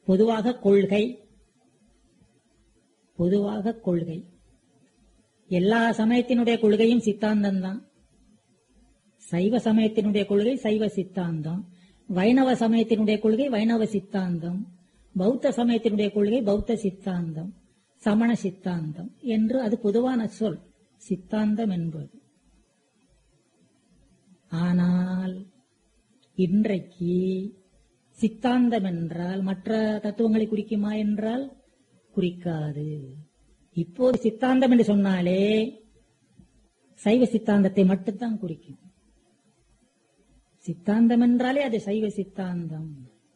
பொதுவாக கொள்கை பொதுவாக கொள்கை எல்லா சமயத்தினுடைய கொள்கையும் சித்தாந்தம் தான் சைவ சமயத்தினுடைய கொள்கை சைவ சித்தாந்தம் வைணவ சமயத்தினுடைய கொள்கை வைணவ சித்தாந்தம் பௌத்த சமயத்தினுடைய கொள்கை பௌத்த சித்தாந்தம் சமண சித்தாந்தம் என்று அது பொதுவான சொல் சித்தாந்தம் என்பது ஆனால் இன்றைக்கு சித்தாந்தம் என்றால் மற்ற தத்துவங்களை குறிக்குமா என்றால் குறிக்காது இப்போது சித்தாந்தம் என்று சொன்னாலே சைவ சித்தாந்தத்தை மட்டும்தான் குறிக்கும் சித்தாந்தம் என்றாலே அது சைவ சித்தாந்தம்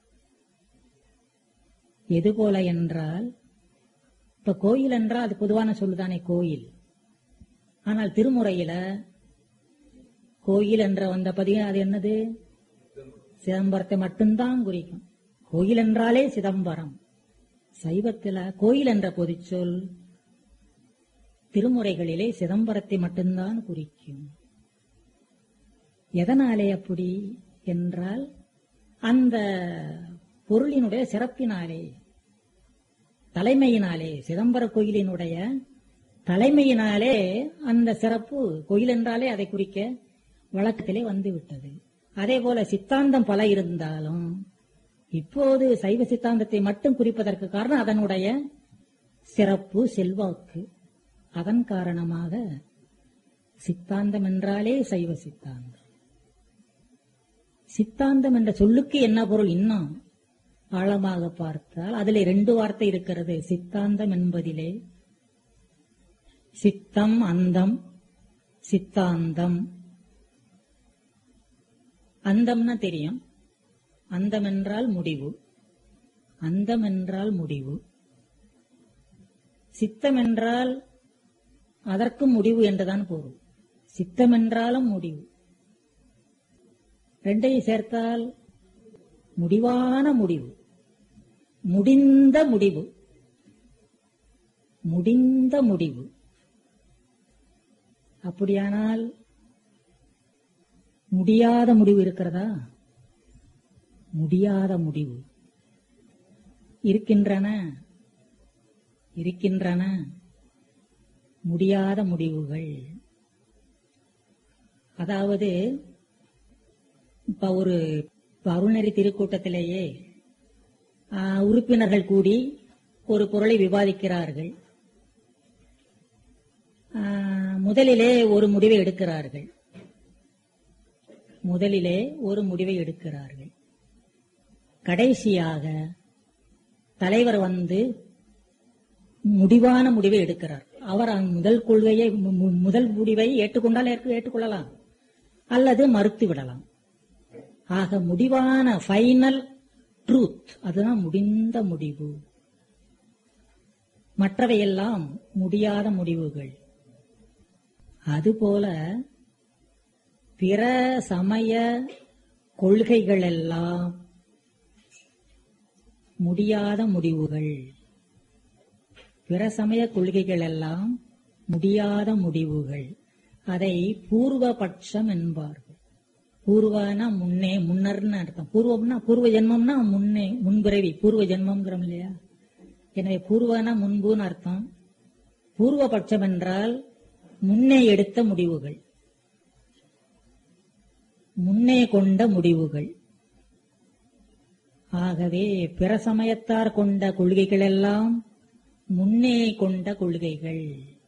எது போல என்றால் இப்ப கோயில் என்றால் அது பொதுவான சொல்லுதானே கோயில் ஆனால் திருமுறையில கோயில் என்ற வந்த பதிகம் அது என்னது சிதம்பரத்தை மட்டும்தான் குறிக்கும் கோயில் என்றாலே சிதம்பரம் சைவத்தில கோயில் என்ற பொதுச்சொல் திருமுறைகளிலே சிதம்பரத்தை மட்டும்தான் குறிக்கும் எதனாலே அப்படி என்றால் அந்த பொருளினுடைய சிறப்பினாலே தலைமையினாலே சிதம்பர கோயிலினுடைய தலைமையினாலே அந்த சிறப்பு கோயில் என்றாலே அதை குறிக்க வழக்கத்திலே வந்து விட்டது அதே போல சித்தாந்தம் பல இருந்தாலும் இப்போது சைவ சித்தாந்தத்தை மட்டும் குறிப்பதற்கு காரணம் அதனுடைய சிறப்பு செல்வாக்கு அதன் காரணமாக சித்தாந்தம் என்றாலே சைவ சித்தாந்தம் சித்தாந்தம் என்ற சொல்லுக்கு என்ன பொருள் இன்னும் ஆழமாக பார்த்தால் அதிலே ரெண்டு வார்த்தை இருக்கிறது சித்தாந்தம் என்பதிலே சித்தம் அந்தம் சித்தாந்தம் அந்தம்னா தெரியும் அந்தம் என்றால் முடிவு அந்தம் என்றால் முடிவு சித்தம் என்றால் அதற்கும் முடிவு என்றுதான் பொருள் சித்தம் என்றாலும் முடிவு ரெண்டையும் சேர்த்தால் முடிவான முடிவு முடிந்த முடிவு முடிந்த முடிவு அப்படியானால் முடியாத முடிவு இருக்கிறதா முடியாத முடிவு இருக்கின்றன இருக்கின்றன முடியாத முடிவுகள் அதாவது இப்ப ஒரு இப்ப அருள்நெறி திருக்கூட்டத்திலேயே ஆ, உறுப்பினர்கள் கூடி ஒரு பொருளை விவாதிக்கிறார்கள் ஆ, முதலிலே ஒரு முடிவை எடுக்கிறார்கள் முதலிலே ஒரு முடிவை எடுக்கிறார்கள் கடைசியாக தலைவர் வந்து முடிவான முடிவை எடுக்கிறார் அவர் அந்த முதல் கொள்கையை மு- மு- முதல் முடிவை ஏற்றுக்கொண்டால் ஏற்று- ஏற்றுக்கொள்ளலாம் அல்லது மறுத்து விடலாம் ஆக முடிவான ஃபைனல் ட்ரூத் அதுதான் முடிந்த முடிவு மற்றவையெல்லாம் முடியாத முடிவுகள் அதுபோல பிற சமய கொள்கைகள் எல்லாம் முடியாத முடிவுகள் பிற சமய கொள்கைகள் எல்லாம் முடியாத முடிவுகள் அதை பூர்வபட்சம் என்பார்கள் பூர்வனா முன்னே முன்னர்னு அர்த்தம் பூர்வம்னா பூர்வ ஜென்மம்னா முன்னே முன்பிறவி பூர்வ ஜென்மம்ங்கிறோம் இல்லையா எனவே பூர்வனா முன்புன்னு அர்த்தம் பூர்வபட்சம் என்றால் முன்னே எடுத்த முடிவுகள் முன்னே கொண்ட முடிவுகள் ஆகவே பிற சமயத்தார் கொண்ட கொள்கைகள் எல்லாம் முன்னே கொண்ட கொள்கைகள்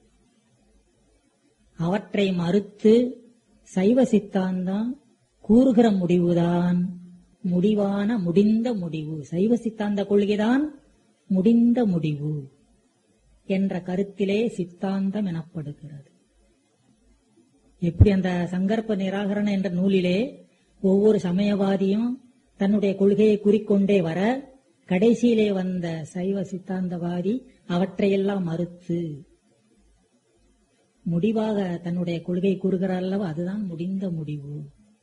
அவற்றை மறுத்து சைவ சித்தாந்தம் கூறுகிற முடிவுதான் முடிவான முடிந்த முடிவு சைவ சித்தாந்த கொள்கைதான் முடிந்த முடிவு என்ற கருத்திலே சித்தாந்தம் எனப்படுகிறது எப்படி அந்த சங்கற்ப நிராகரண என்ற நூலிலே ஒவ்வொரு சமயவாதியும் தன்னுடைய கொள்கையை குறிக்கொண்டே வர கடைசியிலே வந்த சைவ சித்தாந்தவாதி அவற்றையெல்லாம் மறுத்து முடிவாக தன்னுடைய கொள்கை கூறுகிறார் அல்லவா அதுதான் முடிந்த முடிவு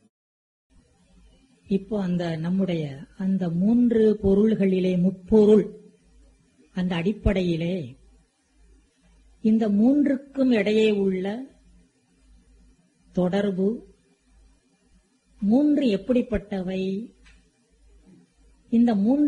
இப்போ அந்த நம்முடைய அந்த மூன்று பொருள்களிலே முப்பொருள் அந்த அடிப்படையிலே இந்த மூன்றுக்கும் இடையே உள்ள தொடர்பு மூன்று எப்படிப்பட்டவை இந்த மூன்று